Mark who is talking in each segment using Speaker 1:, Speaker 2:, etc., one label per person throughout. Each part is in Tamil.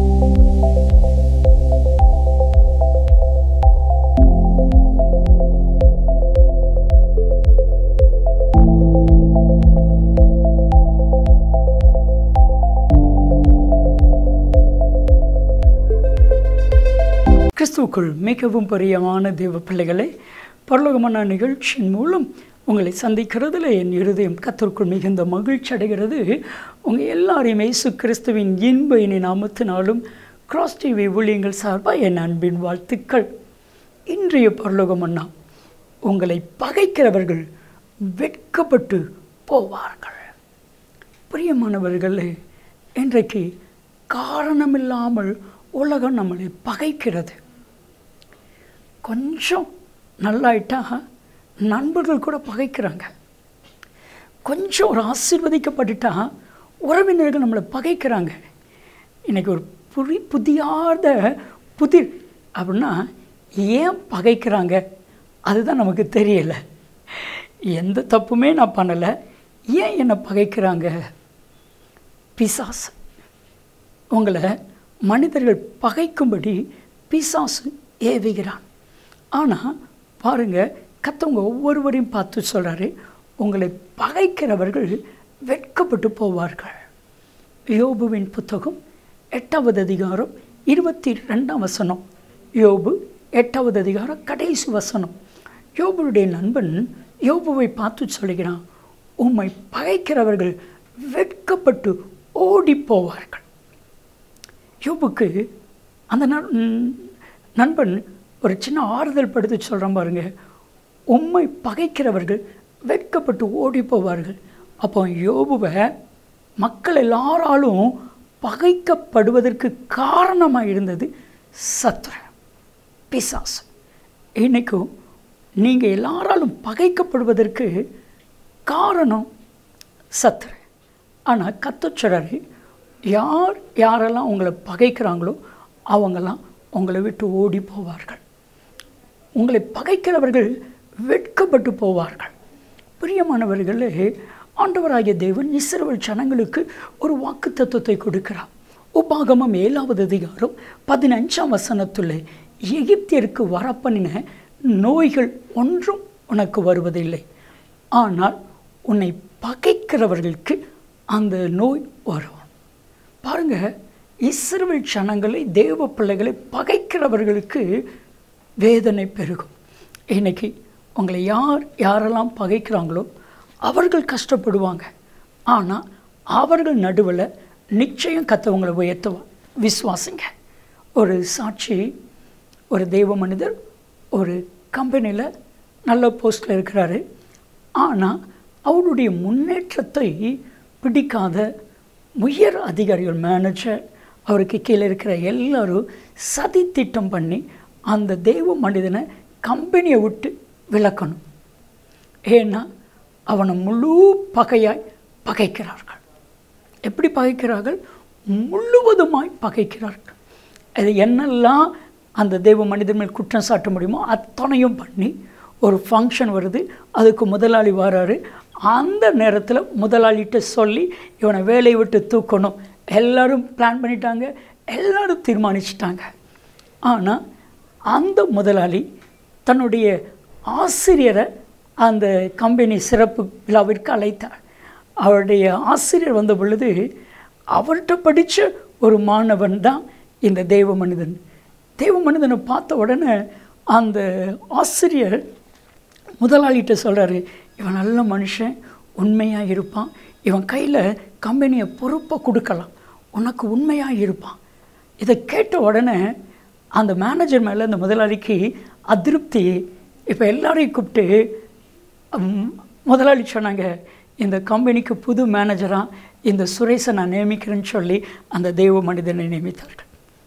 Speaker 1: கிறிஸ்துவுக்குள் மிகவும் பிரியமான தேவ பிள்ளைகளே பரலோகமான நிகழ்ச்சியின் மூலம் உங்களை சந்திக்கிறதுல என் இருதயம் கத்தருக்குள் மிகுந்த மகிழ்ச்சி அடைகிறது உங்கள் எல்லாரையும் இயேசு கிறிஸ்துவின் இன்ப இனி நாமத்தினாலும் கிராஸ் டிவி ஊழியங்கள் சார்பாக என் அன்பின் வாழ்த்துக்கள் இன்றைய பரலோகமன்னா உங்களை பகைக்கிறவர்கள் வெட்கப்பட்டு போவார்கள் பிரியமானவர்களே இன்றைக்கு காரணமில்லாமல் உலகம் நம்மளை பகைக்கிறது கொஞ்சம் நல்லாயிட்டா நண்பர்கள் கூட பகைக்கிறாங்க கொஞ்சம் ஒரு ஆசீர்வதிக்கப்பட்டுட்டா உறவினர்கள் நம்மளை பகைக்கிறாங்க இன்னைக்கு ஒரு புரி புதியாத புதிர் அப்படின்னா ஏன் பகைக்கிறாங்க அதுதான் நமக்கு தெரியலை எந்த தப்புமே நான் பண்ணலை ஏன் என்னை பகைக்கிறாங்க பிசாசு உங்களை மனிதர்கள் பகைக்கும்படி பிசாசு ஏவுகிறான் ஆனால் பாருங்கள் கத்தவங்க ஒவ்வொருவரையும் பார்த்து சொல்கிறாரு உங்களை பகைக்கிறவர்கள் வெட்கப்பட்டு போவார்கள் யோபுவின் புத்தகம் எட்டாவது அதிகாரம் இருபத்தி ரெண்டாம் வசனம் யோபு எட்டாவது அதிகாரம் கடைசி வசனம் யோபுடைய நண்பன் யோபுவை பார்த்து சொல்கிறான் உம்மை பகைக்கிறவர்கள் வெட்கப்பட்டு ஓடி போவார்கள் யோபுக்கு அந்த நண்பன் ஒரு சின்ன ஆறுதல் படுத்து சொல்கிறான் பாருங்க உம்மை பகைக்கிறவர்கள் வெட்கப்பட்டு ஓடி போவார்கள் அப்போ யோபுவை மக்கள் எல்லாராலும் பகைக்கப்படுவதற்கு காரணமாக இருந்தது சத்ர பிசாஸ் இன்றைக்கும் நீங்கள் எல்லாராலும் பகைக்கப்படுவதற்கு காரணம் சத்ர ஆனால் கத்தச்சொடரு யார் யாரெல்லாம் உங்களை பகைக்கிறாங்களோ அவங்கெல்லாம் உங்களை விட்டு ஓடி போவார்கள் உங்களை பகைக்கிறவர்கள் வெட்கப்பட்டு போவார்கள் பிரியமானவர்களே ஆண்டவராகிய தேவன் இஸ்ரவேல் ஜனங்களுக்கு ஒரு வாக்கு தத்துவத்தை கொடுக்கிறார் உபாகமம் ஏழாவது அதிகாரம் பதினஞ்சாம் வசனத்துள்ள எகிப்தியருக்கு வரப்பண்ணின நோய்கள் ஒன்றும் உனக்கு வருவதில்லை ஆனால் உன்னை பகைக்கிறவர்களுக்கு அந்த நோய் வரும் பாருங்க இஸ்ரவேல் ஜனங்களை தேவ பிள்ளைகளை பகைக்கிறவர்களுக்கு வேதனை பெருகும் இன்னைக்கு உங்களை யார் யாரெல்லாம் பகைக்கிறாங்களோ அவர்கள் கஷ்டப்படுவாங்க ஆனால் அவர்கள் நடுவில் நிச்சயம் கத்தவங்களை உயர்த்துவான் விசுவாசிங்க ஒரு சாட்சி ஒரு தெய்வ மனிதர் ஒரு கம்பெனியில் நல்ல போஸ்டில் இருக்கிறாரு ஆனால் அவருடைய முன்னேற்றத்தை பிடிக்காத உயர் அதிகாரிகள் மேனேஜர் அவருக்கு கீழே இருக்கிற எல்லாரும் சதி திட்டம் பண்ணி அந்த தெய்வ மனிதனை கம்பெனியை விட்டு விளக்கணும் ஏன்னா அவனை முழு பகையாய் பகைக்கிறார்கள் எப்படி பகைக்கிறார்கள் முழுவதுமாய் பகைக்கிறார்கள் அது என்னெல்லாம் அந்த தெய்வ மனிதன் மேல் குற்றம் சாட்ட முடியுமோ அத்தனையும் பண்ணி ஒரு ஃபங்க்ஷன் வருது அதுக்கு முதலாளி வராரு அந்த நேரத்தில் முதலாளிகிட்ட சொல்லி இவனை வேலையை விட்டு தூக்கணும் எல்லோரும் பிளான் பண்ணிட்டாங்க எல்லோரும் தீர்மானிச்சிட்டாங்க ஆனால் அந்த முதலாளி தன்னுடைய ஆசிரியரை அந்த கம்பெனி சிறப்பு விழாவிற்கு அழைத்தார் அவருடைய ஆசிரியர் வந்த பொழுது அவர்கிட்ட படித்த ஒரு மாணவன் தான் இந்த தெய்வ மனிதன் தெய்வ மனிதனை பார்த்த உடனே அந்த ஆசிரியர் முதலாளிகிட்ட சொல்கிறாரு இவன் நல்ல மனுஷன் உண்மையாக இருப்பான் இவன் கையில் கம்பெனியை பொறுப்பாக கொடுக்கலாம் உனக்கு உண்மையாக இருப்பான் இதை கேட்ட உடனே அந்த மேனேஜர் மேலே அந்த முதலாளிக்கு அதிருப்தி இப்போ எல்லாரையும் கூப்பிட்டு முதலாளி சொன்னாங்க இந்த கம்பெனிக்கு புது மேனேஜராக இந்த சுரேஷை நான் நியமிக்கிறேன்னு சொல்லி அந்த தெய்வ மனிதனை நியமித்தார்கள்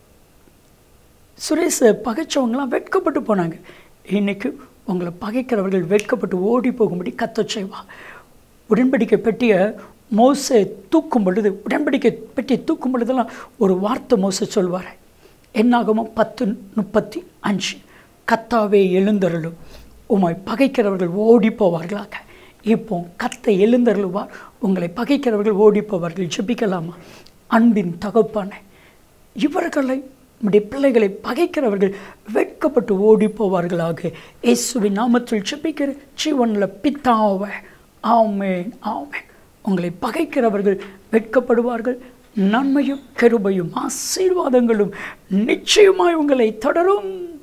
Speaker 1: சுரேஷை பகைச்சவங்களாம் வெட்கப்பட்டு போனாங்க இன்றைக்கி உங்களை பகைக்கிறவர்கள் வெட்கப்பட்டு ஓடி போகும்படி கத்த செய்வா உடன்படிக்கை பெட்டிய மோசை தூக்கும் பொழுது உடன்படிக்கை பெட்டியை தூக்கும் பொழுதெல்லாம் ஒரு வார்த்தை மோசை சொல்வார் என்னாகமோ பத்து முப்பத்தி அஞ்சு கத்தாவே எழுந்தருளும் உம்மை பகைக்கிறவர்கள் ஓடி போவார்களாக இப்போ கத்தை எழுந்தருளுவார் உங்களை பகைக்கிறவர்கள் ஓடி போவார்கள் ஜெபிக்கலாமா அன்பின் தகப்பான இவர்களை நம்முடைய பிள்ளைகளை பகைக்கிறவர்கள் வெட்கப்பட்டு ஓடி போவார்களாக இயேசுவின் நாமத்தில் செபிக்கிற ஜீவனில் பித்தாவை ஆமேன் ஆமேன் உங்களை பகைக்கிறவர்கள் வெட்கப்படுவார்கள் நன்மையும் கருபையும் ஆசீர்வாதங்களும் நிச்சயமாய் உங்களை தொடரும்